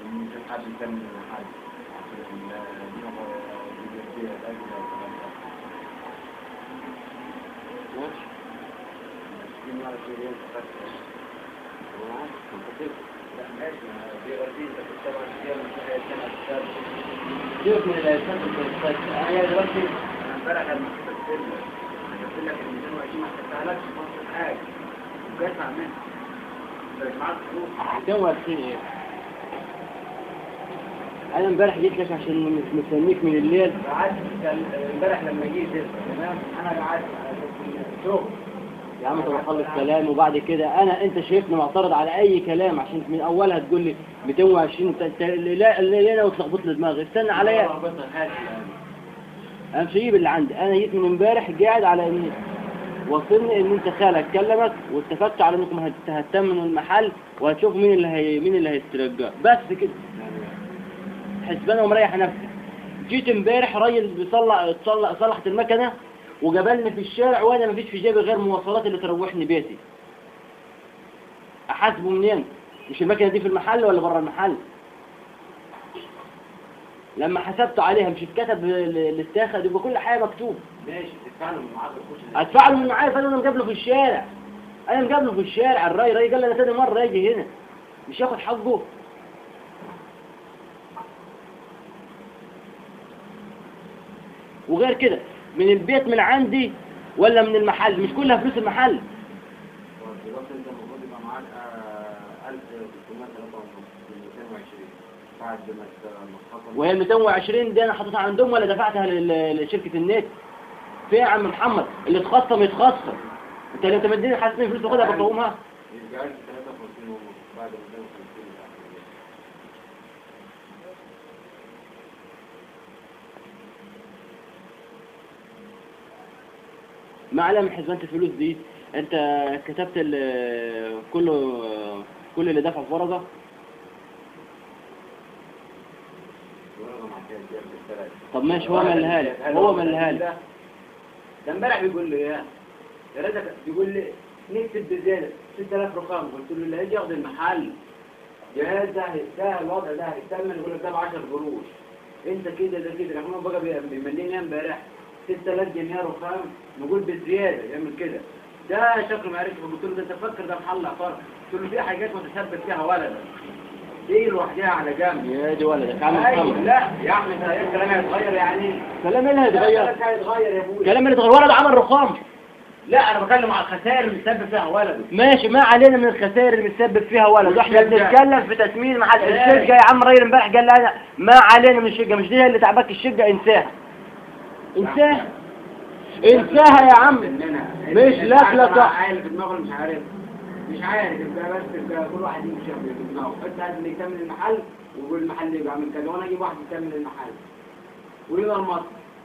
ممكن حد يكمل من حد عشان الدماغ بيجي الأجل والكلام ده ماشي في مرة في يوم تفكر أنا عارف منطقي لا ماشي ما دي غرفين انت بتشتغل فيها من كده سنة تشتغل سيبك من الأساس والتوسط أنا دلوقتي انا امبارح لما كنت بتكلم انا قلت لك ال 220 ما حسبتهالكش في نص حاجة وجدفع منها مش معاك فلوس 220 إيه أنا امبارح جيت لك عشان مستنيك من الليل قعدت امبارح لما جيت تمام انا قعدت على الشغل يا عم طب اخلص كلام وبعد كده انا انت شايفني معترض على اي كلام عشان من اولها تقول لي 220 انت انت لا لا لا وتلخبط لي دماغي استنى عليا انا مش هجيب اللي عندي انا جيت من امبارح قاعد على ان وصلني ان انت خالك كلمك واتفقتوا على انكم هت- هتتمنوا المحل وهتشوفوا مين اللي هي مين اللي هيسترجع بس كده حسبانه ومريح نفسك جيت امبارح راجل بيصلح صلح صلحت المكنه وجبلني في الشارع وانا مفيش في جيبي غير مواصلات اللي تروحني بيتي احاسبه منين مش المكنه دي في المحل ولا بره المحل لما حسبت عليها مش اتكتب اللي اتاخد يبقى كل حاجه مكتوب ماشي تدفع له من معاك الكوش ادفع له من معايا فانا مقابله في الشارع انا مقابله في الشارع الراي راي قال لي انا تاني مره اجي هنا مش ياخد حقه وغير كده من البيت من عندي ولا من المحل مش كلها فلوس المحل دلوقتي انت المفروض يبقى معاك آه، 1323 بعد ما ت- ما تخطط وهي ال 220 دي انا حاططها عندهم ولا دفعتها لل- لشركه النت فين يا عم محمد اللي اتخصم يتخصم انت اللي انت مديني حاسسني فلوس باخدها بقومها يبقى 1053 ونص بعد 250 بتاع ما على من حسبانة الفلوس دي انت كتبت ال- كله كل اللي دفع في ورقه ورقة مع كام كام بالثلاثة. طب ماشي هو ملها لي هو ملها لي ده امبارح بيقول لي ايه يا ريتك بيقول لي نكتب بزيادة 6000 رقم قلت له اللي هيجي ياخد المحل جهاز ده ده الوضع ده هيكمل يقول لك ده ب 10 قروش انت كده ده كده لكن هو بقى بي- بيمليني امبارح 6000 جنيه رقم نقول بالزياده يعمل كده ده شكله ما عرفش قلت له ده انت فكر ده محل عقار قلت له في حاجات متسبب فيها ولد دي لوحدها على جنب يا دي ولدك عم أيوة، محمد لا يا احمد ده الكلام هيتغير يعني كلام ايه اللي هيتغير لا، هيتغير يا ابويا كلام اللي اتغير ولد عمل رقم لا انا بتكلم على الخسائر اللي بيسبب فيها ولده ماشي ما علينا من الخسائر اللي بتسبب فيها ولد واحنا والشركة. بنتكلم في تسمين محل إيه. الشقه يا عم راجل امبارح قال لي انا ما علينا من الشقه مش دي اللي تعبك الشقه انساها انساها انساها يا عم مش لا لا صح عارف في دماغه مش عارف مش عارف يبقى بس يبقى كل واحد يمشي في دماغه انت عايز اللي يكمل المحل ويقول المحل يبقى عامل كذا وانا اجيب واحد يكمل المحل ويبقى المصر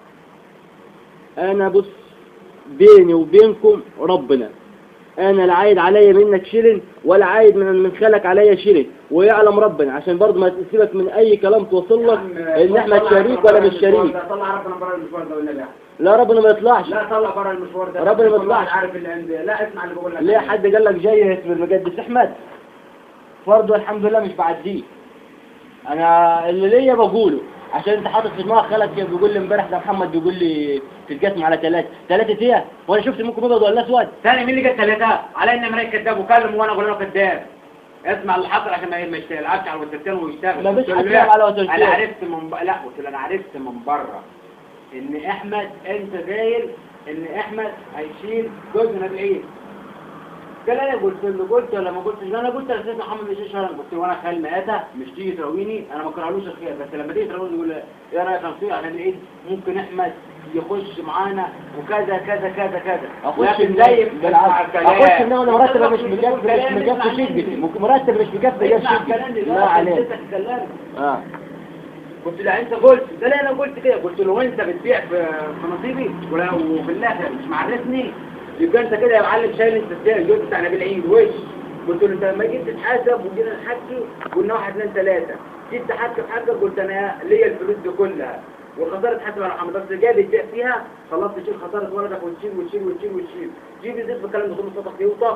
انا بص بيني وبينكم ربنا انا لا عايد عليا منك شيلن ولا عايد من من خالك عليا شيلن ويعلم ربنا عشان برضه ما تسيبك من اي كلام توصل لك ان احنا شريك ولا مش شريك طلع ربنا بره المشوار ده والنبي لا ربنا ما يطلعش لا طلع بره المشوار ده ربنا ما كل واحد يطلعش. عارف اللي عنده لا اسمع اللي بقول لك ليه حد قال لك جاي اسم المقدس احمد برضه الحمد لله مش بعديه انا اللي ليا بقوله عشان انت حاطط في دماغك خالك بيقول لي امبارح ده محمد بيقول لي تتقسم على ثلاثه ثلاثه ايه وانا شفت منكم ابيض ولا اسود ثاني مين اللي جت ثلاثة؟ على ان مريك كذاب وكلم وانا اقول له كذاب اسمع اللي حصل عشان ما ما يلعبش على الوترتين ويشتغل ما فيش قلت له حد لا، يلعب على وترتين. انا عرفت من ب... لا قلت له انا عرفت من بره ان احمد انت داير ان احمد هيشيل جزء من العيد قال انا قلت له قلت ولا ما قلتش انا قلت لسيدنا محمد مش شهر قلت له وانا خال مآتة مش تيجي تراويني انا ما كرهلوش الخير بس لما تيجي تراويني يقول ايه رايك يا نصير عشان العيد ممكن احمد يخش معانا وكذا كذا كذا كذا اخش لكن دايم بالعكس اخش ان انا مرتب مش مكفي مش مكفي شقتي مرتب مش مكفي جاب شقتي لا عليك اه قلت له انت قلت ده لا انا قلت كده قلت له وانت بتبيع في في نصيبي ولو في الاخر مش معرفني يبقى انت كده يا معلم شايل انت ازاي الجزء بتاع نبيل عيد وش قلت له انت لما جيت تتحاسب وجينا نحكي قلنا واحد اثنين ثلاثه جيت تحكي في حاجه قلت انا ليا الفلوس دي كلها والخساره تحاسب على محمد بس جاي تبيع فيها خلاص تشيل خساره ولدك وتشيل وتشيل وتشيل وتشيل جيب زيت بالكلام ده كله صوتك يوطى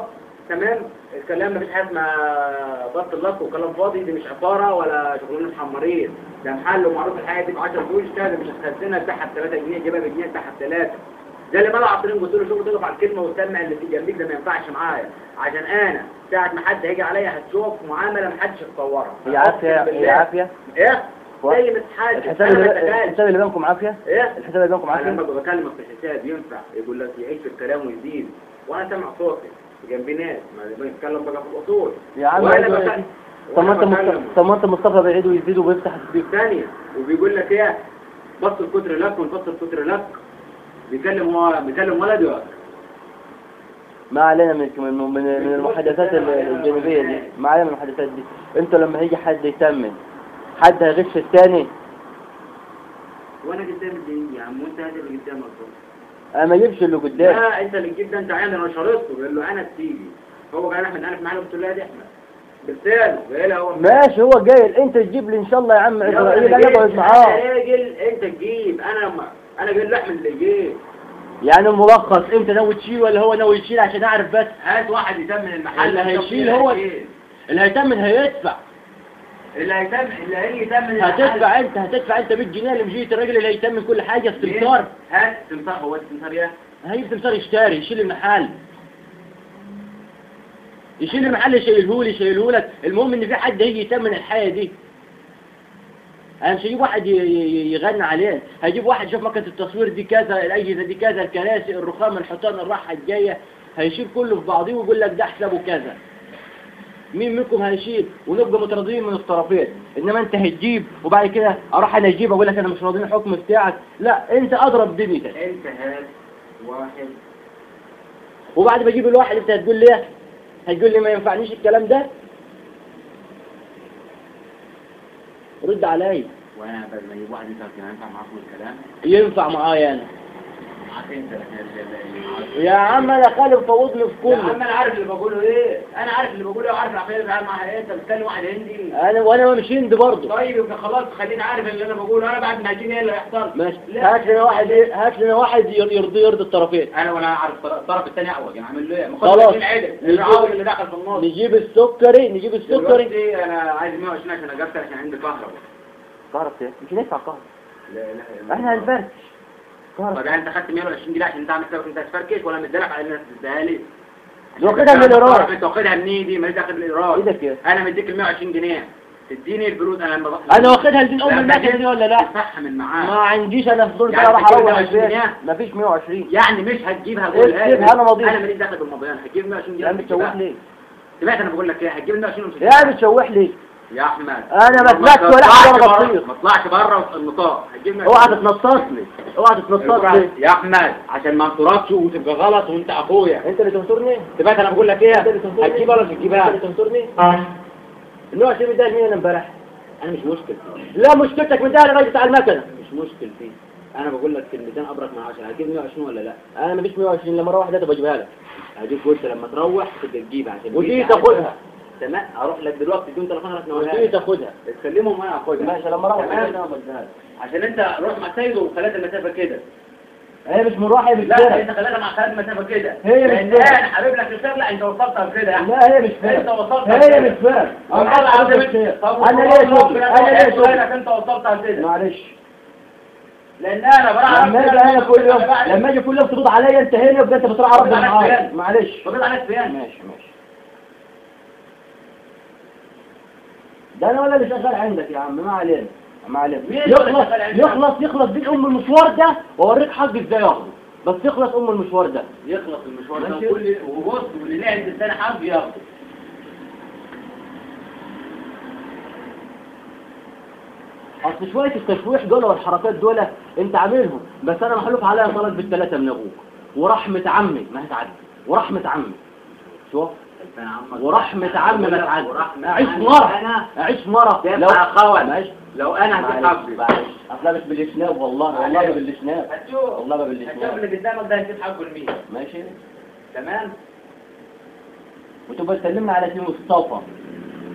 تمام الكلام مفيش حاجه اسمها بط اللق وكلام فاضي دي مش عباره ولا شغلانه محمرين ده محل ومعروف الحاجه دي ب 10 قروش كده مش هتخزنها بتاعها ب 3 جنيه جيبها بجنيه بتاعها ب 3 ده اللي بلعب عطرين قلت له شوف تقف على الكلمه وتسمع اللي في جنبيك ده ما ينفعش معايا عشان انا ساعه ما حد هيجي عليا هتشوف معامله ما حدش يتصورها هي عافية أقسم هي بالله. عافية ايه و- زي ما حاجه الحساب انا ما اللي اتجاهلش. الحساب اللي بينكم عافية ايه الحساب اللي بينكم انا لما عافية بكلمك في الحساب ينفع يقول لك يعيش في الكلام ويزيد وانا سامع صوتي جنبي ناس ما بنتكلم بقى في الاصول يا عم وانا أيوة. بكلم طب ما انت وأنا مصطفى بكلم. طب ما انت مصطفى بعيد ويزيد وبيفتح السبيك ثانية وبيقول لك ايه بص الكتر لك ونبص الكتر لك بيكلم هو بيكلم ولده ما علينا من من من, من المحادثات الجانبية دي ما علينا من المحادثات دي انتوا لما هيجي حد يتمن حد هيغش الثاني وانا قدام الدين يا عم وانت هذا اللي قدامك برضه. انا ما اجيبش اللي قدام لا انت اللي تجيب ده انت عندي انا شرطته بيقول له انا تيجي هو قال احمد انا في معانا قلت له لا دي احمد بلسانه قال هو ماشي هو جاي انت تجيب لي ان شاء الله يا عم اسرائيل انا اقعد معاه انا راجل انت تجيب انا لما انا قال له احمد اللي يجيب يعني الملخص انت ناوي تشيل ولا هو ناوي يشيل عشان اعرف بس هات واحد يتمن المحل اللي هيشيل هو اللي هيتمن هيدفع اللي هيتمن اللي هيجي يتمن المحل. هتدفع انت هتدفع انت 100 جنيه لمجية الراجل اللي هيتمن كل حاجة استمسار هات استمسار هو استمسار ايه؟ هيجيب استمسار يشتري يشيل المحل يشيل المحل يشيلهولي يشيلهولك المهم ان في حد هيجي يتمن الحياة دي انا مش هجيب واحد ي- ي- يغني عليه هجيب واحد شوف مكنة التصوير دي كذا الاجهزة دي كذا الكراسي الرخام الحيطان الراحة الجاية هيشيل كله في بعضيه ويقول لك ده حسابه كذا مين منكم هيشيل ونبقى متراضيين من الطرفين انما انت هتجيب وبعد كده اروح انا اجيب اقول لك انا مش راضيين الحكم بتاعك لا انت اضرب دنيتك انت هات واحد وبعد ما اجيب الواحد انت هتقول لي ايه؟ هتقول لي ما ينفعنيش الكلام ده رد عليا وانا بدل ما اجيب واحد انت كان ينفع معاكم الكلام ينفع معايا انا معاك انت اللي معاك يا عم انا خالد فوضني في يا عم كله انا عارف اللي بقوله ايه انا عارف اللي بقوله وعارف العقليه اللي بتعامل معاها ايه انت بتكلم واحد هندي انا وانا مش هند برضه طيب يبقى خلاص خليني عارف اللي انا بقوله انا بعد ما هجيني ايه اللي هيحصل ماشي لا. هات لنا واحد ايه هات لنا واحد ير- يرضي يرضي الطرفين انا ولا عارف الطرف- الطرف الثاني اعوج يعني اعمل له ايه ما خلاص. خدش مين عدل العوج اللي دخل في النص نجيب السكري نجيب السكري دلوقتي انا عايز 120 عشان اجبت عشان عندي كهرباء كهرب ايه مش هندفع كهرب لا لا احنا هنفرش كهرب طب يعني انت خدت 120 جنيه عشان تعمل كده انت هتفركش ولا مديلك على الناس تديها لي واخدها من الايراد انت واخدها منين دي ماليش دخل بالايراد ايدك ايه انا مديك ال 120 جنيه تديني الفلوس انا لما بخ... انا واخدها لدين ام لما المكنه جيت دي ولا لا صح من معاه ما عنديش انا فضول يعني بقى راح تجيب اروح 120 البيت جنيه؟ مفيش 120 يعني مش هتجيبها قول اكتبها أنا ماضي. انا ماليش دخل بالمضيان هتجيب 120 جنيه يا عم بتشوح ليه سمعت انا بقول لك ايه هتجيب ال 120 ومش يا عم بتشوح ليه يا احمد أنا ما ما سمعتش ولا تطلعش حاجة وأنا بره- بطير. ما تطلعش بره النطاق هتجيب 120 اوعى تتنططني اوعى تتنططني يا احمد عشان ما انطركش وتبقى غلط وانت اخويا انت اللي تنصرني سمعت انا بقول لك ايه انت اللي تنصرني هتجيبها ولا مش انت هتجيبها اللي تنصرني النوع سيبي ده مين انا امبارح انا مش مشكلتي لا مشكلتك من ده انا راجل بتاع المكنه مش مشكلتي انا بقول لك كلمتين ابرك من 10 هتجيب 120 ولا لا انا مفيش 120 لما اروح ده تبقى اجيبها لك هديك قلت لما تروح تبقى تجيبها عشان ودي بيجي تاخدها. عايز- تمام اروح لك دلوقتي تديهم تليفونك ودي تاخدها تكلمهم وانا اخدها ماشي لما اروح تمام؟ انا بديها لك عشان انت رحت مع سيد وخليت المسافه كده هي مش مروحه هي مش لا فارق انت خليتها مع خالد مسافه كده هي مش لان فارق. انا حبيب لك الخير لا انت وصلتها كده يا احمد لا هي مش انت فارق وصلت هي مش فارق والله العظيم انت- طب انا ليه والله شغل ربنا انا ليه يسهل شغل لك انت وصلتها كده معلش لان انا بروح لما اجي انا كل يوم لما اجي كل يوم تبص عليا انت هنا يبقى انت بتراعي ربنا عليك معايا فين؟ معلش فضيت عليك فين ماشي ماشي ده انا ولا اللي شغال عندك يا عم ما علينا ما علينا مين اللي يخلص شغال عندك؟ يخلص يخلص بيك ام المشوار ده واوريك حق ازاي ياخده بس يخلص ام المشوار ده يخلص المشوار ده ماشي. وكل وبص واللي لعب الثاني حظ ياخده اصل شويه التشويح دول والحركات دول انت عاملهم بس انا محلوف عليا طلب بالثلاثه من ابوك ورحمه عمي ما هتعدي ورحمه عمي شوف كان عمك ورحمه عمي ما تعدي ورحمة اعيش عمي. مره انا اعيش مره تبقى خول. معلش لو انا معلش هتحبي معلش اصلا مش بالشناب والله والله ما بالشناب هتشوف والله ما هتشوف بالشناب اللي قدامك ده هتجيب حقه لمين ماشي تمام وتبقى تسلمنا على سي مصطفى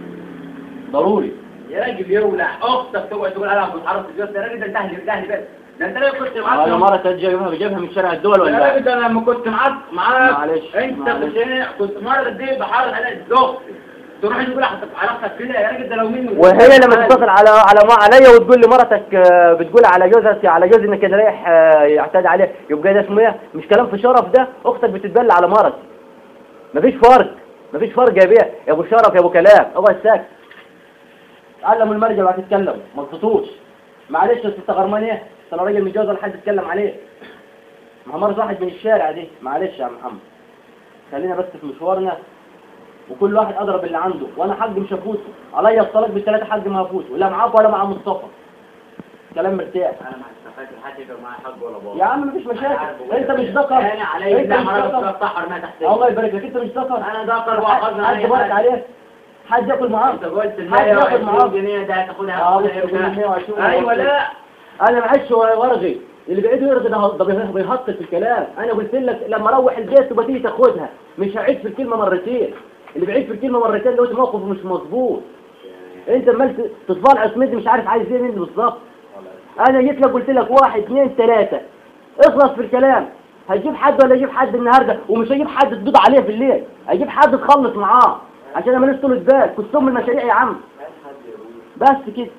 ضروري يا راجل يولع اختك تقعد تقول انا بتعرف الجوز يا راجل ده انت اهلي ده اهلي بس ده انت لو كنت انا معاك مرة جايبها بجيبها من شارع الدول ولا يا لا؟ راجل ده أنا لما كنت معاك معاك معلش، انت معلش. كنت هنا كنت مرة دي بحاول على الزوج تروح تقول علاقتك كده يا راجل ده لو مين وهي لما تتصل على على ما عليا وتقول لي مرتك آه، بتقول على جوزك على جوزي انك كده رايح آه، يعتدي عليه يبقى ده اسمه ايه مش كلام في شرف ده اختك بتتبلى على مرض مفيش فرق مفيش فرق يا بيه يا ابو شرف يا ابو كلام اقعد ساكت علم المرجع وقت تتكلم ما تسطوش معلش انت غرمان ايه انا راجل متجوز ولا حد يتكلم عليه ما هو مرة واحد من الشارع دي معلش يا محمد خلينا بس في مشوارنا وكل واحد اضرب باللي عنده وانا حق مش هفوته عليا الطلاق بالثلاثه حق ما هفوته لا معاك ولا مع مصطفى كلام مرتاح انا ما استفدت حد يبقى معايا حق ولا باطل يا عم مفيش مشاكل انت مش ذكر انا علي انت لا مش مرة ذكر بتطحر ما تحت الله يبارك لك انت مش ذكر انا ذكر حد واخذنا حد بارك عليه حد ياكل معاك انت قلت ال حد ياكل 120 معاك جنيه ده هتاخدها اه هتاخدها بس يقول 120 امتى؟ ايوه لا انا معيش ورغي اللي بعيده يرضي ده ده بيه- بيهطل في الكلام انا قلت لك لما اروح البيت تبقى تيجي تاخدها مش هعيد في الكلمه مرتين اللي بعيد في الكلمه مرتين دوت موقف مش مظبوط انت عمال تطبال عصمتي مش عارف عايز ايه مني بالظبط انا جيت لك قلت لك واحد اثنين ثلاثه اخلص في الكلام هتجيب حد ولا اجيب حد النهارده ومش هجيب حد تدود عليه في الليل هجيب حد تخلص معاه عشان انا ماليش طول بال كنت ام المشاريع يا عم بس كده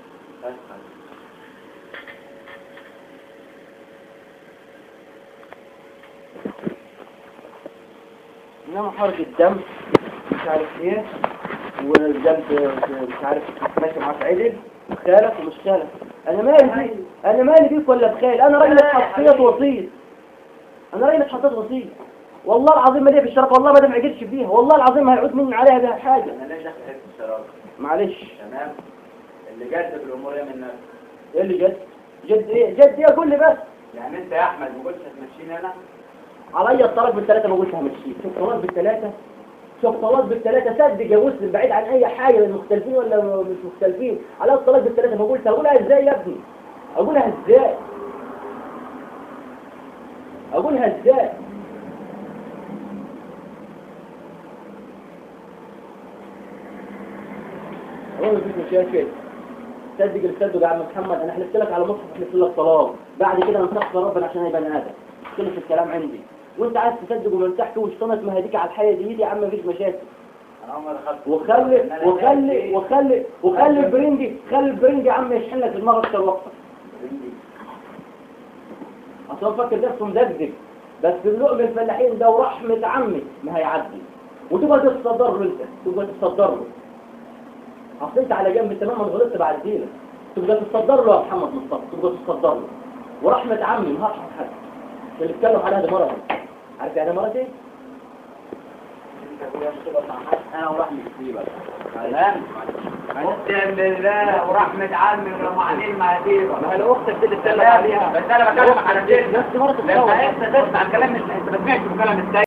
انما حرق الدم مش عارف ايه والجنب مش عارف ماشي معاك عدل خالك ومش خالك انا مالي بيك انا مالي بيك ولا بخيل انا راجل اتحطيت وسيط انا راجل اتحطيت وسيط والله العظيم ما ليا في الشرف والله ما دام عجلش فيها والله العظيم ما هيعود مني عليها ده حاجه انا ليش داخل حته الشراب معلش تمام اللي جد في الامور ايه من نفسك ايه اللي جد جد ايه جد ايه قول لي بس يعني انت يا احمد ما قلتش هتمشيني انا عليا الطلاق بالثلاثه ما قلتش همشيك شوف طلاق بالثلاثه شوف طلاق بالثلاثه صدق يا مسلم بعيد عن اي حاجه مختلفين ولا مش مختلفين عليا الطلاق بالثلاثه ما قلت اقولها ازاي يا ابني اقولها ازاي اقولها ازاي هو مفيش مشاكل صدق اللي صدق يا عم محمد انا حلفت لك على مصحف حلفت لك طلاق بعد كده نصحت ربنا عشان يبقى بني ادم خلص الكلام عندي وانت عايز تصدق ومرتاح فيه وشطنك مهديك على الحياه دي يا عم مفيش مشاكل انا عمري ما دخلت وخلي وخلي وخلي وخلي البرنجي خلي البرنجي يا عم يشحن لك المره اكتر واكتر اصل هو فاكر نفسه مدقدق بس اللقم الفلاحين ده ورحمه عمي ما هيعدي وتبقى تتصدر له انت تبقى تتصدر له اصل انت على جنب تماما غلطت بعد دينك تبقى تتصدر له يا محمد مصطفى تبقى تتصدر له ورحمه عمي ما هرحم حد اللي بيتكلم عليها دي مرض عارف يعني مرض ايه؟ انا ورحمة سيبك تمام اقسم بالله ورحمة عمي ولو معلم ما هسيبك ما هي لو اختك دي اللي بتتكلم تمام عليها بس انا بكلمك على شيء نفس مرض لما انت تسمع الكلام انت ما سمعتش الكلام ازاي